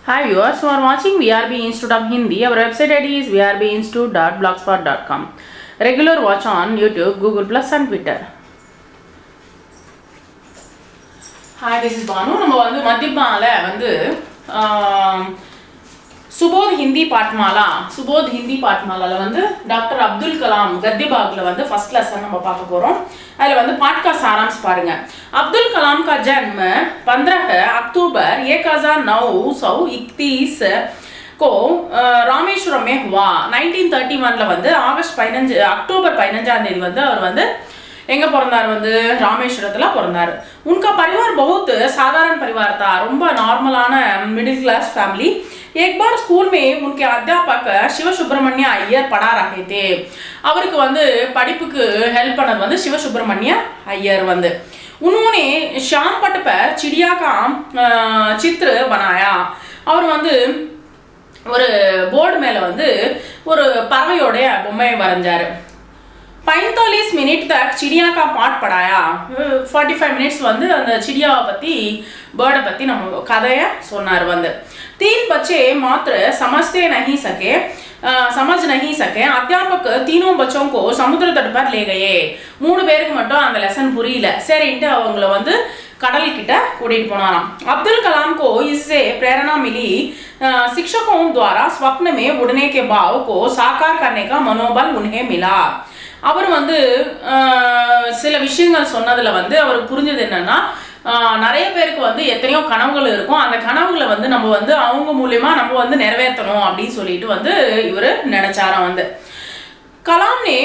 Hi viewers who are watching VRB Institute of Hindi. Our website ID is vrbinstitute.blogspot.com. Regular watch on YouTube, Google Plus and Twitter. Hi this is Bhanu நம்ம வந்து மத்தியமால வந்து ஆம், சுபோத் ஹிந்தி பாட்மாலா சுபோத் ஹிந்தி பாட்மாலால வந்து doctor Abdul Kalam கத்திபாக்ல வந்து first lesson நம்ம பார்க்க போறோம் அதுல வந்து பாட்கா சாராம்ஸ் பாருங்க அப்துல் கலாம் का जन्म 15 अक्टूबर 1931 को अ, रामेश्वरम में हुआ 1931 ல வந்து ஆகஸ்ட் பதினஞ்சு அக்டோபர் பதினஞ்சாம் தேதி வந்து அவர் வந்து எங்க பிறந்தார் வந்து ராமேஸ்வரத்துல பிறந்தார் உன்கா परिवार बहुत साधारण परिवार था ரொம்ப நார்மலான மிடில் கிளாஸ் ஃபேமிली एक बार स्कूल में उनके अध्यापक शिव सुब्रमण्य ஐயர் पढ़ा रहे थे அவருக்கு வந்து படிப்புக்கு ஹெல்ப் பண்ணது வந்து சிவ சுப்பிரமணிய ஐயர் வந்து उन्होंने शाम पट पर चिड़िया का अ, चित्र बनाया அவர் வந்து ஒரு போர்டு மேல வந்து ஒரு பறவையோடைய பொம்மையை வரைஞ்சாரு पैंतालीस मिनट तक चिड़िया का पाठ पढ़ाया ஃபார்ட்டி ஃபைவ் மினிட்ஸ் வந்து அந்த சிடியாவை பற்றி பேர்டை பற்றி நம்ம கதையை சொன்னார் வந்து तीन बच्चे मात्र समझते नहीं सके अ, समझ नहीं सके अध्यापक तीनों बच्चों को समुद्र तट पर ले गए மூணு பேருக்கு மட்டும் அந்த லெசன் புரியல சரின்ட்டு அவங்கள வந்து கடல் கிட்ட கூட்டிட்டு போனாராம் अब्दुल कलाम को इससे प्रेरणा मिली अ, शिक्षकों द्वारा स्वप्न में उड़ने के भाव को साकार करने का मनोबल उन्हें मिला அவர் வந்து ஆஹ், சில விஷயங்கள் சொன்னதுல வந்து அவருக்கு புரிஞ்சது என்னன்னா ஆஹ், நிறைய பேருக்கு வந்து எத்தனையோ கனவுகள் இருக்கும் அந்த கனவுகளை வந்து நம்ம வந்து அவங்க மூலியமா நம்ம வந்து நிறைவேற்றணும் அப்படின்னு சொல்லிட்டு வந்து இவர் நினைச்சாராம் வந்து कलाम ने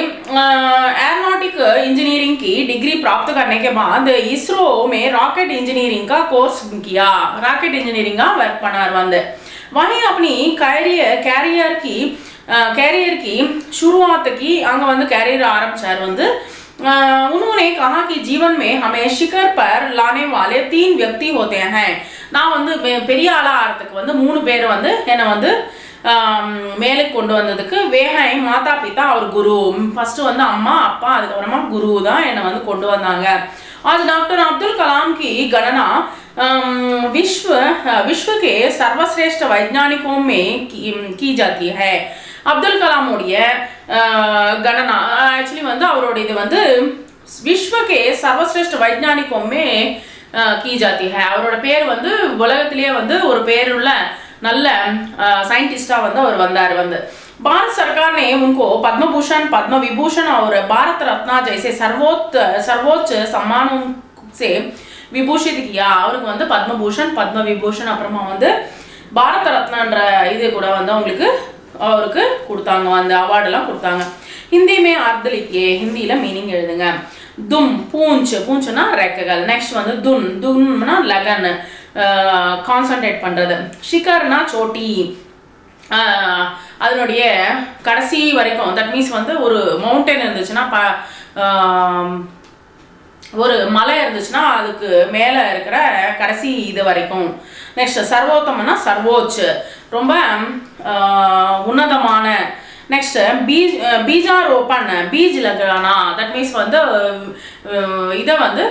एरोनॉटिक इंजीनियरिंग की डिग्री प्राप्त करने के बाद इसरो में रॉकेट इंजीनियरिंग का कोर्स किया रॉकेट इंजीनियरिंग का वर्क பண்ணார் வந்து वहीं अपनी कैरियर कैरियर की कैरियर की शुरुआत की அங்க வந்து कैरियर ஆரம்பிச்சார் வந்து अह, उन्होंने कहा कि जीवन में हमें शिखर पर लाने वाले तीन व्यक्ति होते हैं நான் வந்து பெ- பெரிய ஆளா ஆகிறதுக்கு வந்து மூணு பேர் வந்து என்னை வந்து ஆம், மேலுக்கு கொண்டு வந்ததுக்கு வேகை மாதா பிதா அவர் குரு ஃபர்ஸ்ட் வந்து அம்மா அப்பா அதுக்கப்புறமா குரு தான் என்னை வந்து கொண்டு வந்தாங்க आज डॉक्टर अब्दुल कलाम की गणना अम, विश्व विश्व के सर्वश्रेष्ठ वैज्ञानिकों में की, की जाती है அப்துல் கலாமுடைய அஹ், கணனா ஆக்சுவலி வந்து அவருடைய இது வந்து விஸ்வகே சர்வசிரேஷ்ட வைஜானிக்கோமே கீ ஜாதி ஹே அவரோட பேர் வந்து உலகத்திலேயே வந்து ஒரு பேருள்ள நல்ல साइंटिस्टा வந்து அவர் வந்தார் வந்து भारत सरकार ने उनको पद्म भूषण पद्म विभूषण और भारत रत्न जैसे सर्वोच्च सर्वोच्च सम्मानों से விபூஷித் கியா அவருக்கு வந்து பத்மபூஷன் பத்ம விபூஷன் அப்புறமா வந்து பாரத ரத்னான்ற இது கூட வந்து அவங்களுக்கு அவருக்கு கொடுத்தாங்க அந்த அவார்டெல்லாம் கொடுத்தாங்க ஹிந்திமே அர்த்தலிக்கே ஹிந்தியில மீனிங் எழுதுங்க தும் பூஞ்ச் பூஞ்சுனா ரெக்கைகள் நெக்ஸ்ட் வந்து துன் துன்னா லகன் கான்சன்ட்ரேட் பண்றது ஷிகர்னா சோட்டி ஆஹ் அதனுடைய கடைசி வரைக்கும் தட் மீன்ஸ் வந்து ஒரு மவுண்டன் இருந்துச்சுன்னா ப ஆம், ஒரு மலை இருந்துச்சுன்னா அதுக்கு மேலே இருக்கிற கடைசி இது வரைக்கும் நெக்ஸ்ட் சர்வோத்தமனா சர்வோச் ரொம்ப ஆஹ், உன்னதமான நெக்ஸ்ட் பீஜ் பீஜாரோப்பன் பீஜ் லகானா தட் மீன்ஸ் வந்து அஹ், இதை வந்து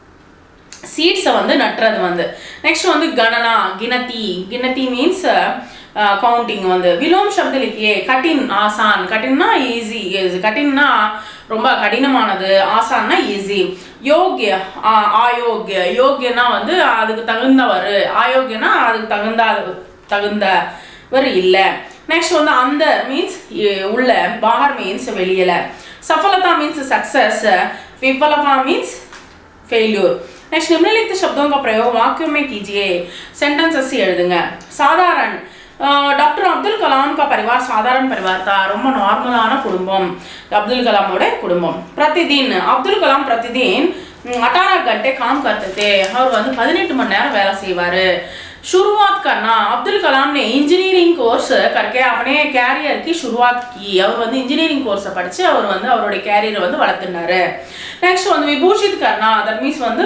சீட்ஸை வந்து நட்டுறது வந்து நெக்ஸ்ட் வந்து கணனா கினதி கினதி மீன்ஸ் கவுண்டிங் வந்து விலோம் சப்தலிக்கியே கட்டின் ஆசான் கட்டின்னா ஈஸி கட்டின்னா ரொம்ப கடினமானது ஆசான்னா ஈஸி யோக்ய ஆ- ஆயோக்ய யோக்யனா வந்து அதுக்கு தகுந்தவர் ஆயோக்யனா அதுக்கு தகுந்த தகுந்தவர் இல்லை நெக்ஸ்ட் வந்து அந்த மீன்ஸ் உள்ள பாகர் மீன்ஸ் வெளியில சஃபலதா மீன்ஸ் சக்சஸ் விஃபலதா மீன்ஸ் फेल्यूर नेक्स्ट निम्नलिखित शब्दों का प्रयोग वाक्यों में कीजिए सेंटेंसेस से எழுதுங்க சாதாரண டாக்டர் அப்துல் கலாம் का परिवार சாதாரண परिवार था ரொம்ப நார்மலான குடும்பம் அப்துல் கலாமோட குடும்பம் பிரதிதின் அப்துல் கலாம் பிரதிதின் अठारह घंटे काम करते थे அவர் வந்து பதினெட்டு மணி நேரம் வேலை செய்வாரு शुरुआत करना अब्दुल कलाम ने इंजीनियरिंग कोर्स करके अपने कैरियर की शुरुआत की அவர் வந்து இன்ஜினியரிங் கோர்ஸை படிச்சு அவர் வந்து அவருடைய கேரியரை வந்து வளர்த்துனாரு நெக்ஸ்ட் வந்து விபூஷித் கர்னா தட் மீன்ஸ் வந்து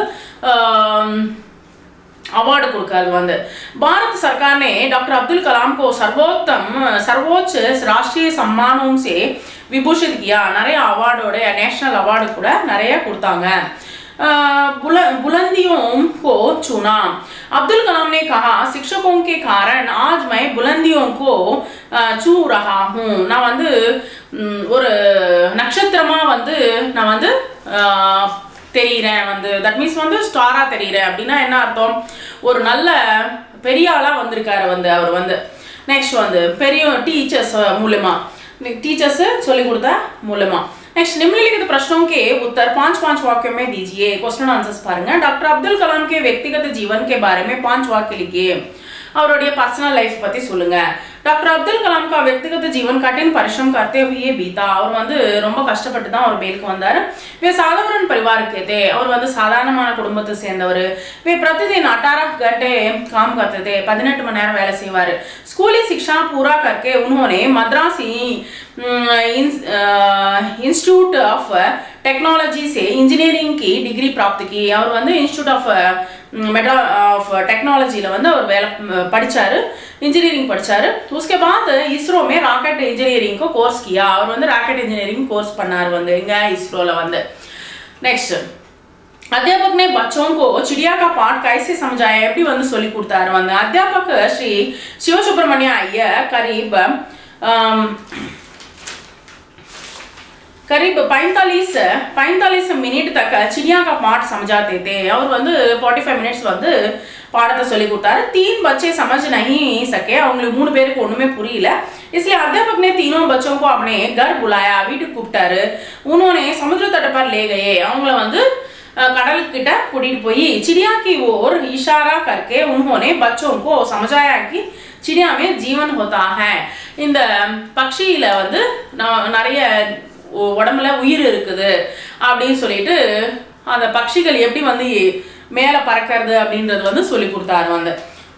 अवार्ड கொடுக்காது வந்து भारत सरकार ने डॉक्टर अब्दुल कलाम को सर्वोत्तम सर्वोच्च राष्ट्रीय सम्मानों से विभूषित किया நிறைய அவார்டோட நேஷனல் அவார்டு கூட நிறைய கொடுத்தாங்க अ, बुल बुलंदियों को चुना अब्दुल कलाम ने कहा शिक्षकों के कारण आज मैं बुलंदियों को अ, छू रहा हूँ நான் வந்து ம், ஒரு நட்சத்திரமா வந்து நான் வந்து அ, தெரியிறேன் வந்து தட் மீன்ஸ் வந்து ஸ்டாரா தெரியிறேன் அப்படின்னா என்ன அர்த்தம் ஒரு நல்ல பெரிய ஆளா வந்திருக்காரு வந்து அவர் வந்து நெக்ஸ்ட் வந்து பெரிய டீச்சர்ஸ் மூலமா टीचर्स சொல்லி கொடுத்த மூலமா नेक्स्ट निम्नलिखित प्रश्नों के उत्तर पांच पांच वाक्यों में दीजिए क्वेश्चन आंसर्स பாருங்க डॉक्टर अब्दुल कलाम के व्यक्तिगत जीवन के बारे में पांच वाक्य लिखिए அவருடைய பர்சனல் லைஃப் பத்தி சொல்லுங்க டாக்டர் அப்துல் கலாம் கா व्यक्तिगत जीवन कठिन परिश्रम करते हुए बीता அவர் வந்து ரொம்ப கஷ்டப்பட்டு தான் அவர் மேலுக்கு வந்தாரு வே சாதாரண परिवार के थे அவர் வந்து சாதாரணமான குடும்பத்தை சேர்ந்தவர் வே प्रतिदिन 18 घंटे काम करते थे பதினெட்டு மணி நேரம் வேலை செய்வார் स्कूली शिक्षा पूरा करके उन्होंने मद्रासी इंस्टीट्यूट ऑफ टेक्नोलॉजी से इंजीनियरिंग की डिग्री प्राप्त की அவர் வந்து இன்ஸ்டியூட் ஆஃப் மெட்ரா ஆஃப் டெக்னாலஜியில் வந்து அவர் வேலை ம், படிச்சாரு इंजीनियरिंग படிச்சாரு उसके बाद इसरो में ராக்கெட் इंजीनियरिंग को கோர்ஸ் किया அவர் வந்து ராக்கெட் इंजीनियरिंग கோர்ஸ் பண்ணார் வந்து எங்க இஸ்ரோல வந்து நெக்ஸ்ட் अध्यापक ने बच्चों को चिड़िया का पाठ कैसे समझाया எப்படி வந்து சொல்லி கொடுத்தாரு வந்து अध्यापक श्री शिव सुब्रमण्य अय्यर करीब अम, करीब 45 45 मिनट तक चिड़िया का पाठ समझाते थे और வந்து 45 மினிட்ஸ் வந்து பாடத்தை சொல்லி கொடுத்தாரு तीन बच्चे समझ नहीं सके அவங்களுக்கு மூணு பேருக்கு ஒண்ணுமே புரியல इसलिए अध्यापक ने तीनों बच्चों को अपने घर बुलाया வீட்டுக்கு கூப்பிட்டாரு उन्होंने समुद्र तट पर ले गए அவங்கள வந்து अ, கடலுக்கிட்ட கூட்டிட்டு போய் चिड़िया की ओर इशारा करके उन्होंने बच्चों को समझाया कि चिड़िया में जीवन होता है இந்த பக்ஷியில வந்து ந- நிறைய உ- உடம்புல உயிர் இருக்குது அப்படின்னு சொல்லிட்டு அந்த பட்சிகள் எப்படி வந்து மேலே பறக்கிறது அப்படின்றது வந்து சொல்லி கொடுத்தாரு வந்து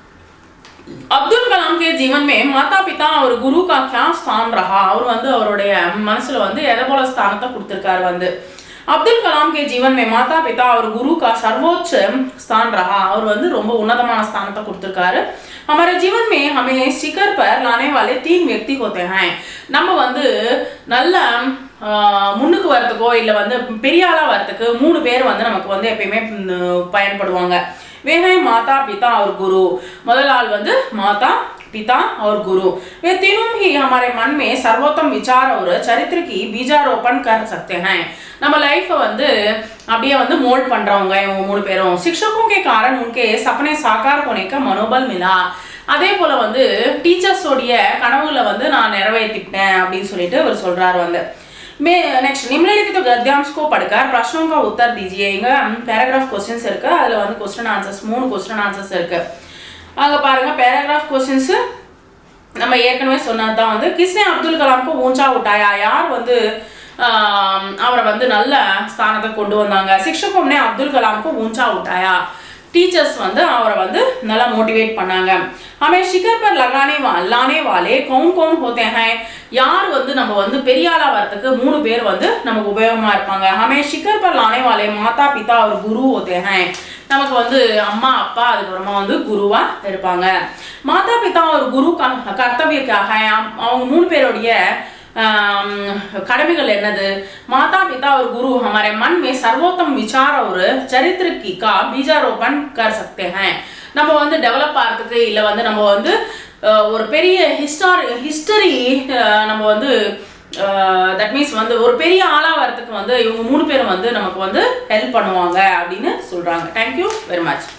அப்துல் கலாம் கே ஜீவன் மே மாதா பிதா அவர் குரு கா கியா ஸ்தான் ரஹா அவர் வந்து அவருடைய மனசுல வந்து எதை போல ஸ்தானத்தை கொடுத்திருக்காரு வந்து அப்துல் கலாம் கே ஜீவன் மே மாதா பிதா அவர் குரு கா சர்வோच्च ஸ்தான் ரஹா அவர் வந்து ரொம்ப உன்னதமான ஸ்தானத்தை கொடுத்திருக்காரு हमारे जीवन में हमें शिखर पर लाने वाले तीन व्यक्ति होते हैं நம்ம வந்து நல்ல ஆஹ், முன்னுக்கு வரதுக்கோ இல்லை வந்து பெரிய ஆளா வரதுக்கு மூணு பேர் வந்து நமக்கு வந்து எப்பயுமே ம், பயன்படுவாங்க वे हैं माता पिता और गुरु முதல் ஆள் வந்து மாதா पिता और गुरु वे तीनों ही हमारे मन में सर्वोत्तम विचार और चरित्र की बीजारोपण कर सकते हैं நம்ம லைஃப்பை வந்து அப்படியே வந்து மோல்ட் பண்றவங்க இவங்க மூணு பேரும் शिक्षकों के कारण उनके सपने साकार होने का मनोबल मिला அதே போல வந்து டீச்சர்ஸோடைய கனவுகளை வந்து நான் நிறைவேற்றிட்டேன் அப்படின்னு சொல்லிட்டு அவர் சொல்றாரு வந்து மே நெக்ஸ்ட் निम्नलिखित गद्यांश को पढ़कर प्रश्नों का उत्तर दीजिए இங்க பேராகிராஃப் கொஸ்டின்ஸ் இருக்கு அதுல வந்து கொஸ்டின் ஆன்சர்ஸ் மூணு கொஸ்டின் ஆன்சர்ஸ் இருக்கு அங்க பாருங்க பேராகிராஃப் கொஸ்டின்ஸ் நம்ம ஏற்கனவே சொன்னது தான் வந்து கிஸ்னே அப்துல் கலாம்க்கு ஊஞ்சா உட்டாயா யார் வந்து ஆம், அவரை வந்து நல்ல ஸ்தானத்தை கொண்டு வந்தாங்க சிக்ஷகும்னே அப்துல் கலாம்க்கு ஊஞ்சா உட்டாயா டீச்சர்ஸ் வந்து அவரை வந்து நல்லா மோட்டிவேட் பண்ணாங்க हमें शिखर पर लगाने वा लाने वाले कौन कौन होते हैं யார் வந்து நம்ம வந்து பெரிய ஆளா வரதுக்கு மூணு பேர் வந்து நமக்கு உபயோகமா இருப்பாங்க हमें शिखर पर लाने वाले माता पिता और गुरु होते हैं நமக்கு வந்து அம்மா அப்பா அதுக்கப்புறமா வந்து குருவா இருப்பாங்க மாதா பிதா ஒரு குரு க- கர்த்தவியக்காக அவங்க மூணு பேருடைய ஆம், கடமைகள் என்னது माता पिता और गुरु हमारे मन में सर्वोत्तम विचार और चरित्र की का बीजारोपण कर सकते हैं நம்ம வந்து டெவலப் ஆகிறதுக்கு இல்லை வந்து நம்ம வந்து அஹ், ஒரு பெரிய ஹிஸ்டாரி ஹிஸ்டரி நம்ம வந்து தட் மீன்ஸ் வந்து ஒரு பெரிய ஆளா வரதுக்கு வந்து இவங்க மூணு பேரும் வந்து நமக்கு வந்து ஹெல்ப் பண்ணுவாங்க அப்படின்னு சொல்றாங்க தேங்க்யூ வெரி மச்